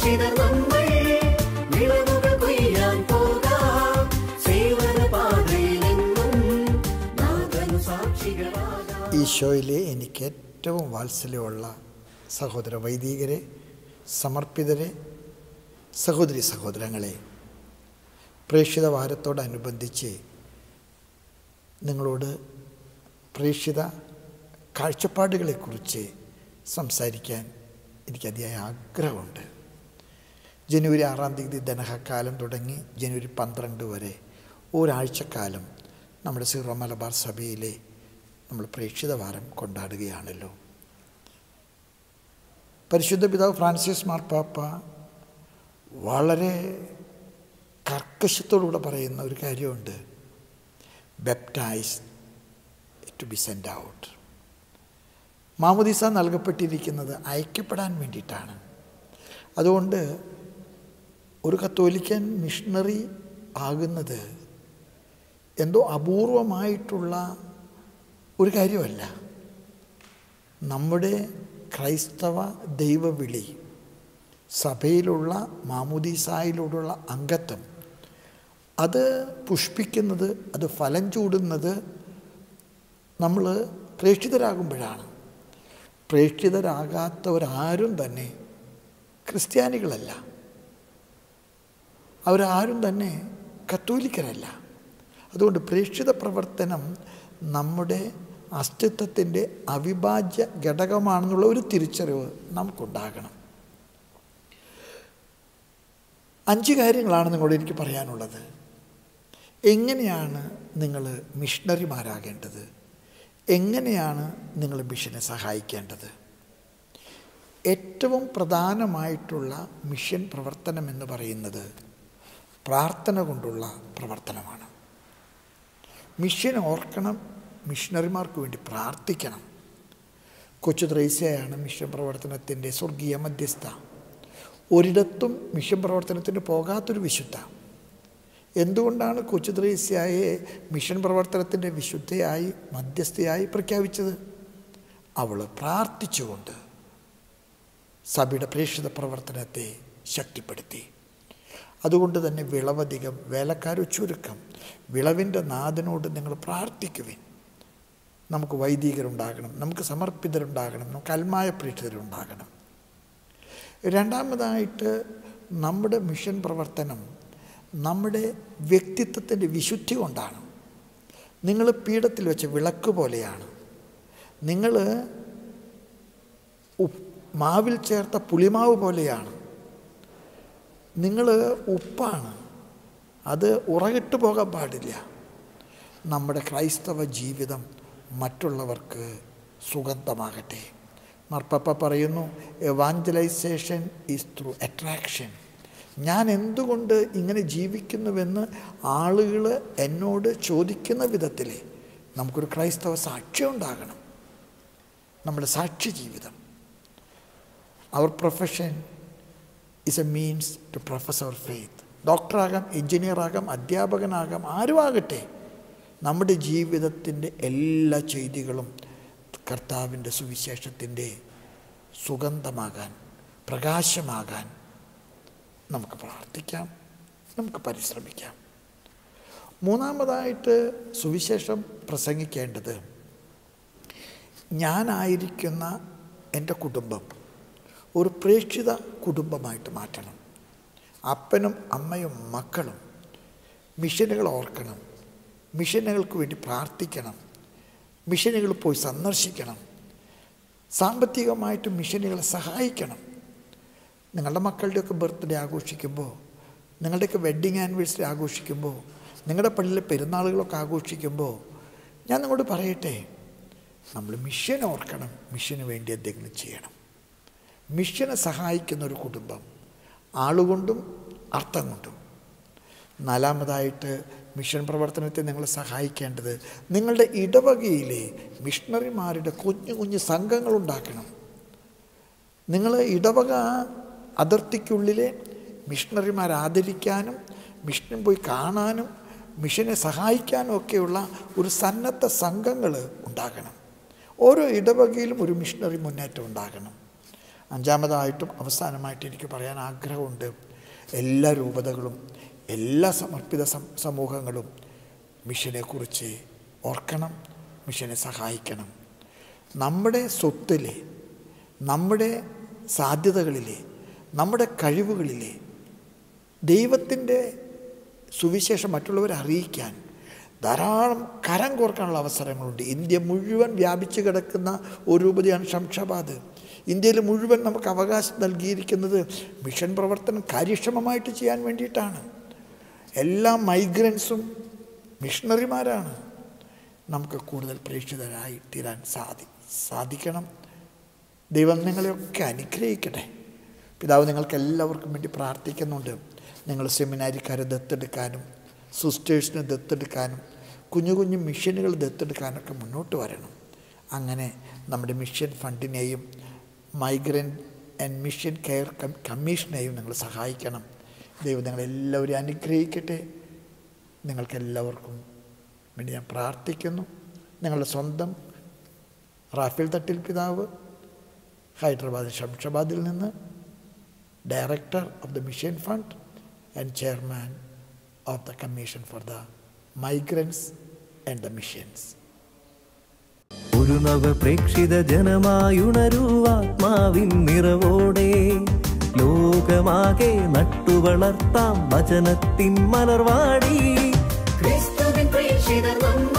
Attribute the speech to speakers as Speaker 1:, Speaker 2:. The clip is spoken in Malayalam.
Speaker 1: പ്രേക്ഷിതർ നമ്മൾ വിളവുകൾ കൊയ്യാൻ പോകാം സേവന പാതയിലെന്നും നാഥനു സാക്ഷികളാകാം
Speaker 2: ഈശോയിലെ എനിക്ക് ഏറ്റവും വാത്സല്യമുള്ള സഹോദര വൈദികരെ സമർപ്പിതരെ സഹോദരി സഹോദരങ്ങളെ പ്രേക്ഷിത വാരത്തോടനുബന്ധിച്ച് നിങ്ങളോട് പ്രേക്ഷിത കാഴ്ചപ്പാടുകളെക്കുറിച്ച് സംസാരിക്കാൻ എനിക്ക് അതിയായ ആഗ്രഹമുണ്ട് ജനുവരി ആറാം തീയതി ദനഹക്കാലം തുടങ്ങി ജനുവരി പന്ത്രണ്ട് വരെ ഒരാഴ്ചക്കാലം നമ്മുടെ സീറോ മലബാർ സഭയിലെ നമ്മൾ പ്രേക്ഷിത വാരം കൊണ്ടാടുകയാണല്ലോ പരിശുദ്ധ പിതാവ് ഫ്രാൻസിസ് മാർപ്പാപ്പ വളരെ കർക്കശത്തോടുകൂടെ പറയുന്ന ഒരു കാര്യമുണ്ട് baptised to be send out മാമുദിസ നൽകപ്പെട്ടിരിക്കുന്നത് അയക്കപ്പെടാൻ വേണ്ടിയിട്ടാണ് അതുകൊണ്ട് ഒരു കത്തോലിക്കൻ മിഷണറി ആകുന്നത് എന്തോ അപൂർവമായിട്ടുള്ള ഒരു കാര്യമല്ല നമ്മുടെ ക്രൈസ്തവ ദൈവവിളി സഭയിലുള്ള മാമുദീസായിലൂടെയുള്ള അംഗത്വം അത് പുഷ്പിക്കുന്നത് അത് ഫലം ചൂടുന്നത് നമ്മൾ പ്രേക്ഷിതരാകുമ്പോഴാണ് പ്രേക്ഷിതരാകാത്തവരാരും തന്നെ ക്രിസ്ത്യാനികളല്ല അവരാരും തന്നെ കത്തോലിക്കരല്ല അതുകൊണ്ട് പ്രേക്ഷിത പ്രവർത്തനം നമ്മുടെ അസ്തിത്വത്തിൻ്റെ അവിഭാജ്യ ഘടകമാണെന്നുള്ള ഒരു തിരിച്ചറിവ് നമുക്കുണ്ടാകണം അഞ്ച് കാര്യങ്ങളാണ് നിങ്ങളോട് എനിക്ക് പറയാനുള്ളത് എങ്ങനെയാണ് നിങ്ങൾ മിഷണറിമാരാകേണ്ടത് എങ്ങനെയാണ് നിങ്ങൾ മിഷനെ സഹായിക്കേണ്ടത് ഏറ്റവും പ്രധാനമായിട്ടുള്ള മിഷൻ പ്രവർത്തനം എന്ന് പറയുന്നത് പ്രാർത്ഥന കൊണ്ടുള്ള പ്രവർത്തനമാണ് മിഷൻ ഓർക്കണം മിഷണറിമാർക്ക് വേണ്ടി പ്രാർത്ഥിക്കണം കൊച്ചു ത്രേസ്യയാണ് മിഷൻ പ്രവർത്തനത്തിൻ്റെ സ്വർഗീയ മധ്യസ്ഥ ഒരിടത്തും മിഷൻ പ്രവർത്തനത്തിന് പോകാത്തൊരു വിശുദ്ധ എന്തുകൊണ്ടാണ് കൊച്ചു ത്രേസ്യയെ മിഷൻ പ്രവർത്തനത്തിൻ്റെ വിശുദ്ധയായി മധ്യസ്ഥയായി പ്രഖ്യാപിച്ചത് അവൾ പ്രാർത്ഥിച്ചുകൊണ്ട് സഭയുടെ പ്രേക്ഷിത പ്രവർത്തനത്തെ ശക്തിപ്പെടുത്തി അതുകൊണ്ട് തന്നെ വിളവധികം വേലക്കാർ ചുരുക്കം വിളവിൻ്റെ നാഥനോട് നിങ്ങൾ പ്രാർത്ഥിക്കുവിൻ നമുക്ക് വൈദികരുണ്ടാകണം നമുക്ക് സമർപ്പിതരുണ്ടാകണം നമുക്ക് അൽമായ പ്രേക്ഷിതരുണ്ടാകണം രണ്ടാമതായിട്ട് നമ്മുടെ മിഷൻ പ്രവർത്തനം നമ്മുടെ വ്യക്തിത്വത്തിൻ്റെ വിശുദ്ധി കൊണ്ടാണ് നിങ്ങൾ പീഠത്തിൽ വെച്ച വിളക്ക് പോലെയാണ് നിങ്ങൾ ഉപ്പ് മാവിൽ ചേർത്ത പുളിമാവ് പോലെയാണ് നിങ്ങൾ ഉപ്പാണ് അത് ഉറകിട്ട് പോകാൻ പാടില്ല നമ്മുടെ ക്രൈസ്തവ ജീവിതം മറ്റുള്ളവർക്ക് സുഗന്ധമാകട്ടെ മാർപ്പാപ്പ പറയുന്നു എവാഞ്ചലൈസേഷൻ ഈസ് ത്രൂ അട്രാക്ഷൻ ഞാൻ എന്തുകൊണ്ട് ഇങ്ങനെ ജീവിക്കുന്നുവെന്ന് ആളുകൾ എന്നോട് ചോദിക്കുന്ന വിധത്തിൽ നമുക്കൊരു ക്രൈസ്തവ സാക്ഷ്യം ഉണ്ടാകണം നമ്മുടെ സാക്ഷി ജീവിതം our profession is a means to profess our faith ഡോക്ടറാകാം എഞ്ചിനീയറാകാം അധ്യാപകനാകാം ആരുമാകട്ടെ നമ്മുടെ ജീവിതത്തിൻ്റെ എല്ലാ ചെയ്തികളും കർത്താവിൻ്റെ സുവിശേഷത്തിൻ്റെ സുഗന്ധമാകാൻ പ്രകാശമാകാൻ നമുക്ക് പ്രാർത്ഥിക്കാം നമുക്ക് പരിശ്രമിക്കാം മൂന്നാമതായിട്ട് സുവിശേഷം പ്രസംഗിക്കേണ്ടത് ഞാനായിരിക്കുന്ന എൻ്റെ കുടുംബം ഒരു പ്രേക്ഷിത കുടുംബമായിട്ട് മാറ്റണം അപ്പനും അമ്മയും മക്കളും മിഷനുകൾ ഓർക്കണം മിഷനുകൾക്ക് വേണ്ടി പ്രാർത്ഥിക്കണം മിഷനുകൾ പോയി സന്ദർശിക്കണം സാമ്പത്തികമായിട്ട് മിഷനുകളെ സഹായിക്കണം നിങ്ങളുടെ മക്കളുടെയൊക്കെ ബർത്ത്ഡേ ആഘോഷിക്കുമ്പോൾ നിങ്ങളുടെയൊക്കെ വെഡ്ഡിങ് ആനിവേഴ്സറി ആഘോഷിക്കുമ്പോൾ നിങ്ങളുടെ പള്ളിയിലെ പെരുന്നാളുകളൊക്കെ ആഘോഷിക്കുമ്പോൾ ഞാൻ നിങ്ങളോട് പറയട്ടെ നമ്മൾ മിഷൻ ഓർക്കണം മിഷന് വേണ്ടി എന്തെങ്കിലും ചെയ്യണം മിഷനെ സഹായിക്കുന്ന ഒരു കുടുംബം ആളുകൊണ്ടും അർത്ഥം കൊണ്ടും നാലാമതായിട്ട് മിഷൻ പ്രവർത്തനത്തെ നിങ്ങൾ സഹായിക്കേണ്ടത് നിങ്ങളുടെ ഇടവകയിലെ മിഷണറിമാരുടെ കുഞ്ഞു കുഞ്ഞു സംഘങ്ങൾ ഉണ്ടാക്കണം നിങ്ങൾ ഇടവക അതിർത്തിക്കുള്ളിലെ മിഷണറിമാർ ആദരിക്കാനും മിഷൻ പോയി കാണാനും മിഷനെ സഹായിക്കാനും ഒക്കെയുള്ള ഒരു സന്നദ്ധ സംഘങ്ങൾ ഉണ്ടാകണം ഓരോ ഇടവകയിലും ഒരു മിഷണറി മുന്നേറ്റം ഉണ്ടാകണം അഞ്ചാമതായിട്ടും അവസാനമായിട്ട് എനിക്ക് പറയാൻ ആഗ്രഹമുണ്ട് എല്ലാ രൂപതകളും എല്ലാ സമർപ്പിത സം- സമൂഹങ്ങളും മിഷനെക്കുറിച്ച് ഓർക്കണം മിഷനെ സഹായിക്കണം നമ്മുടെ സ്വത്തിലെ നമ്മുടെ സാധ്യതകളിലെ നമ്മുടെ കഴിവുകളിലെ ദൈവത്തിൻ്റെ സുവിശേഷം മറ്റുള്ളവരെ അറിയിക്കാൻ ധാരാളം കരം കോർക്കാനുള്ള അവസരങ്ങളുണ്ട് ഇന്ത്യ മുഴുവൻ വ്യാപിച്ചു കിടക്കുന്ന ഒരു രൂപതയാണ് ശംഷാബാദ് ഇന്ത്യയിൽ മുഴുവൻ നമുക്ക് അവകാശം നൽകിയിരിക്കുന്നത് മിഷൻ പ്രവർത്തനം കാര്യക്ഷമമായിട്ട് ചെയ്യാൻ വേണ്ടിയിട്ടാണ് എല്ലാ മൈഗ്രൻസും മിഷണറിമാരാണ് നമുക്ക് കൂടുതൽ പ്രേക്ഷിതരായി തീരാൻ സാധി സാധിക്കണം ദൈവം നിങ്ങളെയൊക്കെ അനുഗ്രഹിക്കട്ടെ പിതാവ് നിങ്ങൾക്ക് എല്ലാവർക്കും വേണ്ടി പ്രാർത്ഥിക്കുന്നുണ്ട് നിങ്ങൾ സെമിനാരിക്കാരെ ദത്തെടുക്കാനും സിസ്റ്റേഴ്സിനെ ദത്തെടുക്കാനും കുഞ്ഞു കുഞ്ഞു മിഷനുകൾ ദത്തെടുക്കാനൊക്കെ മുന്നോട്ട് വരണം അങ്ങനെ നമ്മുടെ മിഷൻ ഫണ്ടിനെയും മൈഗ്രൻ്റ് ആൻഡ് മിഷൻ കെയർ കം- കമ്മീഷനെയും നിങ്ങൾ സഹായിക്കണം ദൈവം നിങ്ങളെല്ലാവരെയും അനുഗ്രഹിക്കട്ടെ നിങ്ങൾക്കെല്ലാവർക്കും വേണ്ടി ഞാൻ പ്രാർത്ഥിക്കുന്നു നിങ്ങളുടെ സ്വന്തം റാഫേൽ തട്ടിൽ പിതാവ് ഹൈദരാബാദ് ശംഷാബാദിൽ നിന്ന് director of the mission fund and chairman of the commission for the migrants and the missions
Speaker 3: ഒരു നവ പ്രേക്ഷിത ജനമായുണരൂ ആത്മാവിൻ നിറവോടെ ലോകമാകെ നട്ടുവളർത്താം വചനത്തിൻ മലർവാടി
Speaker 1: ക്രിസ്തുവിൻ പ്രേക്ഷിതർ നമ്മൾ